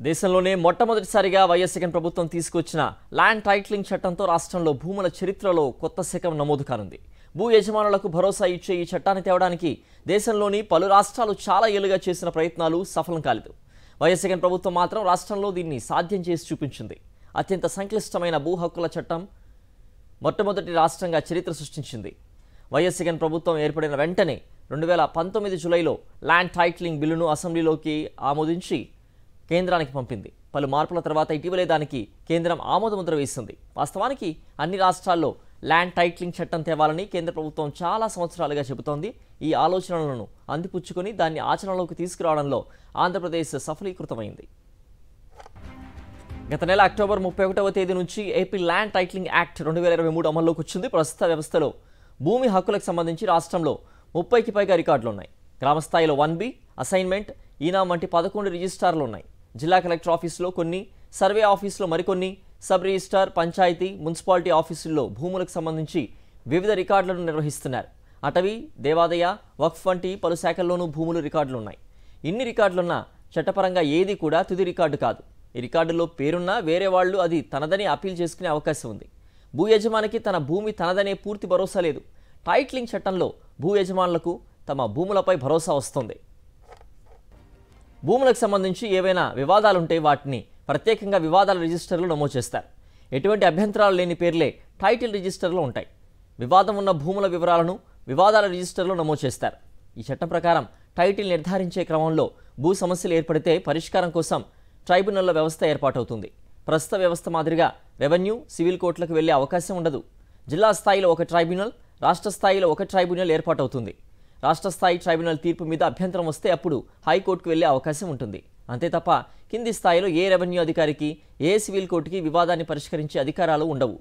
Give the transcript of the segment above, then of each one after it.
దేశంలోనే మొట్టమొదటిసారిగా వైఎస్ జగన్ ప్రభుత్వం తీసుకొచ్చిన ల్యాండ్ టైటిలింగ్ చట్టంతో రాష్ట్రంలో భూముల చరిత్రలో కొత్త శకం నమోదు కానుంది భూ యజమానులకు భరోసా ఇచ్చే ఈ చట్టాన్ని తేవడానికి దేశంలోని పలు రాష్ట్రాలు చాలా ఏళ్లుగా చేసిన ప్రయత్నాలు సఫలం కాలేదు వైఎస్ జగన్ ప్రభుత్వం మాత్రం రాష్ట్రంలో దీన్ని సాధ్యం చేసి చూపించింది అత్యంత సంక్లిష్టమైన భూ హక్కుల చట్టం మొట్టమొదటి రాష్ట్రంగా చరిత్ర సృష్టించింది వైఎస్ జగన్ ప్రభుత్వం ఏర్పడిన వెంటనే రెండు వేల పంతొమ్మిది జూలైలో ల్యాండ్ టైటిలింగ్ బిల్లును అసెంబ్లీలోకి ఆమోదించి కేంద్రానికి పంపింది పలు మార్పుల తర్వాత ఇటీవలే దానికి కేంద్రం ఆమోదముద్ర వేసింది వాస్తవానికి అన్ని రాష్ట్రాల్లో ల్యాండ్ టైటిలింగ్ చట్టం తేవాలని కేంద్ర ప్రభుత్వం చాలా సంవత్సరాలుగా చెబుతోంది ఈ ఆలోచనలను అందిపుచ్చుకొని దాన్ని ఆచరణలోకి తీసుకురావడంలో ఆంధ్రప్రదేశ్ సఫలీకృతమైంది గత నెల అక్టోబర్ ముప్పై ఒకటవ తేదీ నుంచి ఏపీ ల్యాండ్ టైటిలింగ్ యాక్ట్ రెండు వేల ఇరవై మూడు అమల్లోకి వచ్చింది ప్రస్తుత వ్యవస్థలో భూమి హక్కులకు సంబంధించి రాష్ట్రంలో ముప్పైకి పైగా రికార్డులు ఉన్నాయి గ్రామస్థాయిలో వన్ బి అసైన్మెంట్ ఈనాం వంటి పదకొండు రిజిస్టార్లు ఉన్నాయి జిల్లా కలెక్టర్ ఆఫీసులో కొన్ని సర్వే ఆఫీసులో మరికొన్ని సబ్ రిజిస్టార్ పంచాయతీ మున్సిపాలిటీ ఆఫీసుల్లో భూములకు సంబంధించి వివిధ రికార్డులను నిర్వహిస్తున్నారు అటవీ దేవాదాయ వక్ఫ్ వంటి పలు శాఖల్లోనూ భూములు రికార్డులు ఉన్నాయి ఇన్ని రికార్డులున్నా చట్టపరంగా ఏది కూడా తుది రికార్డు కాదు ఈ రికార్డులో పేరున్నా వేరే వాళ్ళు అది తనదని అప్పీల్ చేసుకునే అవకాశం ఉంది భూ యజమానికి తన భూమి తనదనే పూర్తి భరోసా లేదు టైట్లింగ్ చట్టంలో భూ యజమానులకు తమ భూములపై భరోసా వస్తుంది భూములకు సంబంధించి ఏవైనా వివాదాలుంటే వాటిని ప్రత్యేకంగా వివాదాల రిజిస్టర్లో నమోదు చేస్తారు ఎటువంటి అభ్యంతరాలు లేని పేర్లే టైటిల్ రిజిస్టర్లో ఉంటాయి వివాదం ఉన్న భూముల వివరాలను వివాదాల రిజిస్టర్లో నమోదు చేస్తారు ఈ చట్టం ప్రకారం టైటిల్ నిర్ధారించే క్రమంలో భూ సమస్యలు ఏర్పడితే పరిష్కారం కోసం ట్రైబ్యునల్ల వ్యవస్థ ఏర్పాటవుతుంది ప్రస్తుత వ్యవస్థ మాదిరిగా రెవెన్యూ సివిల్ కోర్టులకు వెళ్లే అవకాశం ఉండదు జిల్లా స్థాయిలో ఒక ట్రైబ్యునల్ రాష్ట్ర స్థాయిలో ఒక ట్రైబ్యునల్ ఏర్పాటవుతుంది రాష్ట్ర స్థాయి ట్రైబ్యునల్ తీర్పు మీద అభ్యంతరం వస్తే అప్పుడు హైకోర్టుకు వెళ్లే అవకాశం ఉంటుంది అంతే తప్ప కింది స్థాయిలో ఏ రెవెన్యూ అధికారికి ఏ సివిల్ కోర్టుకి వివాదాన్ని పరిష్కరించే అధికారాలు ఉండవు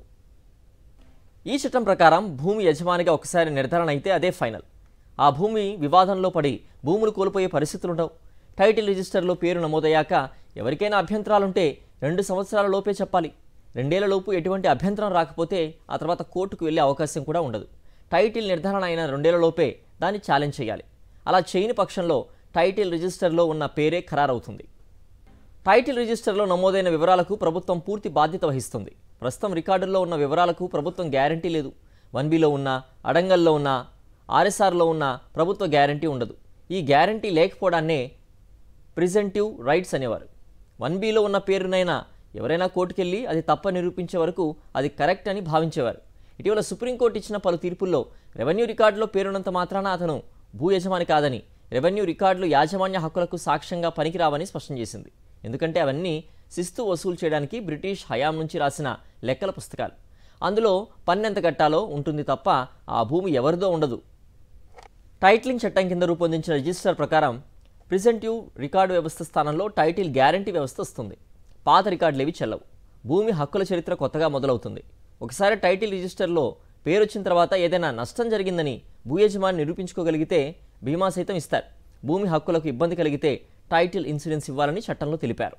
ఈ చట్టం ప్రకారం భూమి యజమానిగా ఒకసారి నిర్ధారణ అయితే అదే ఫైనల్ ఆ భూమి వివాదంలో పడి భూములు కోల్పోయే పరిస్థితులు ఉండవు టైటిల్ రిజిస్టర్లో పేరు నమోదయ్యాక ఎవరికైనా అభ్యంతరాలుంటే రెండు సంవత్సరాల లోపే చెప్పాలి రెండేళ్ల లోపు ఎటువంటి అభ్యంతరం రాకపోతే ఆ తర్వాత కోర్టుకు వెళ్ళే అవకాశం కూడా ఉండదు టైటిల్ నిర్ధారణ అయిన రెండేళ్ల లోపే దాన్ని ఛాలెంజ్ చేయాలి అలా చేయని పక్షంలో టైటిల్ రిజిస్టర్లో ఉన్న పేరే ఖరారవుతుంది టైటిల్ రిజిస్టర్లో నమోదైన వివరాలకు ప్రభుత్వం పూర్తి బాధ్యత వహిస్తుంది ప్రస్తుతం రికార్డుల్లో ఉన్న వివరాలకు ప్రభుత్వం గ్యారంటీ లేదు వన్ బిలో ఉన్న అడంగల్లో ఉన్న ఆర్ఎస్ఆర్లో ఉన్న ప్రభుత్వ గ్యారంటీ ఉండదు ఈ గ్యారంటీ లేకపోవడాన్నే ప్రిజెంటివ్ రైట్స్ అనేవారు వన్ బిలో ఉన్న పేరునైనా ఎవరైనా కోర్టుకెళ్ళి అది తప్ప నిరూపించే వరకు అది కరెక్ట్ అని భావించేవారు ఇటీవల సుప్రీంకోర్టు ఇచ్చిన పలు తీర్పుల్లో రెవెన్యూ రికార్డులో పేరున్నంత మాత్రాన అతను భూ యజమాని కాదని రెవెన్యూ రికార్డులు యాజమాన్య హక్కులకు సాక్ష్యంగా పనికిరావని స్పష్టం చేసింది ఎందుకంటే అవన్నీ శిస్తు వసూలు చేయడానికి బ్రిటిష్ హయాం నుంచి రాసిన లెక్కల పుస్తకాలు అందులో పన్నెంత కట్టాలో ఉంటుంది తప్ప ఆ భూమి ఎవరిదో ఉండదు టైటిలింగ్ చట్టం కింద రూపొందించిన రిజిస్టర్ ప్రకారం ప్రిజెంటివ్ రికార్డు వ్యవస్థ స్థానంలో టైటిల్ గ్యారంటీ వ్యవస్థ వస్తుంది పాత రికార్డులు ఏవి చెల్లవు భూమి హక్కుల చరిత్ర కొత్తగా మొదలవుతుంది ఒకసారి టైటిల్ రిజిస్టర్లో పేరు వచ్చిన తర్వాత ఏదైనా నష్టం జరిగిందని భూ యజమాని నిరూపించుకోగలిగితే బీమా సైతం ఇస్తారు భూమి హక్కులకు ఇబ్బంది కలిగితే టైటిల్ ఇన్సూరెన్స్ ఇవ్వాలని చట్టంలో తెలిపారు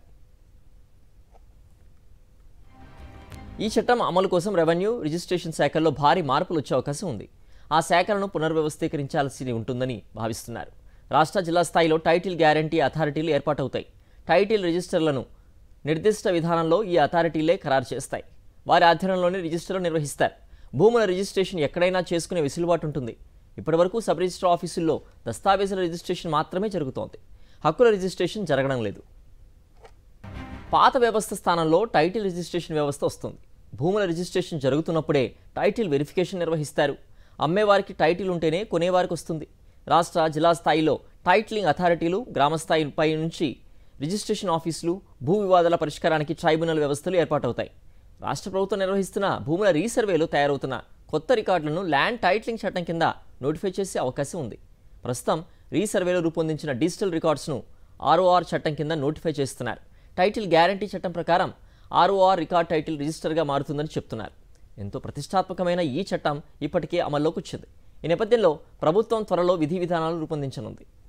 ఈ చట్టం అమలు కోసం రెవెన్యూ రిజిస్ట్రేషన్ శాఖల్లో భారీ మార్పులు వచ్చే అవకాశం ఉంది ఆ శాఖలను పునర్వ్యవస్థీకరించాల్సి ఉంటుందని భావిస్తున్నారు రాష్ట్ర జిల్లా స్థాయిలో టైటిల్ గ్యారంటీ అథారిటీలు ఏర్పాటవుతాయి టైటిల్ రిజిస్టర్లను నిర్దిష్ట విధానంలో ఈ అథారిటీలే ఖరారు చేస్తాయి వారి ఆధ్వర్యంలోనే రిజిస్టర్లు నిర్వహిస్తారు భూముల రిజిస్ట్రేషన్ ఎక్కడైనా చేసుకునే వెసులుబాటు ఉంటుంది ఇప్పటివరకు సబ్ రిజిస్టర్ ఆఫీసుల్లో దస్తావేజుల రిజిస్ట్రేషన్ మాత్రమే జరుగుతోంది హక్కుల రిజిస్ట్రేషన్ జరగడం లేదు పాత వ్యవస్థ స్థానంలో టైటిల్ రిజిస్ట్రేషన్ వ్యవస్థ వస్తుంది భూముల రిజిస్ట్రేషన్ జరుగుతున్నప్పుడే టైటిల్ వెరిఫికేషన్ నిర్వహిస్తారు అమ్మేవారికి టైటిల్ ఉంటేనే కొనేవారికి వస్తుంది రాష్ట్ర జిల్లా స్థాయిలో టైటిలింగ్ అథారిటీలు గ్రామ స్థాయిపై నుంచి రిజిస్ట్రేషన్ ఆఫీసులు భూ వివాదాల పరిష్కారానికి ట్రైబ్యునల్ వ్యవస్థలు ఏర్పాటవుతాయి రాష్ట్ర ప్రభుత్వం నిర్వహిస్తున్న భూముల రీసర్వేలో తయారవుతున్న కొత్త రికార్డులను ల్యాండ్ టైటిలింగ్ చట్టం కింద నోటిఫై చేసే అవకాశం ఉంది ప్రస్తుతం రీసర్వేలో రూపొందించిన డిజిటల్ రికార్డ్స్ను ఆర్ఓఆర్ చట్టం కింద నోటిఫై చేస్తున్నారు టైటిల్ గ్యారంటీ చట్టం ప్రకారం ఆర్ఓఆర్ రికార్డ్ టైటిల్ రిజిస్టర్గా మారుతుందని చెప్తున్నారు ఎంతో ప్రతిష్టాత్మకమైన ఈ చట్టం ఇప్పటికే అమల్లోకి వచ్చింది ఈ నేపథ్యంలో ప్రభుత్వం త్వరలో విధి విధానాలు రూపొందించనుంది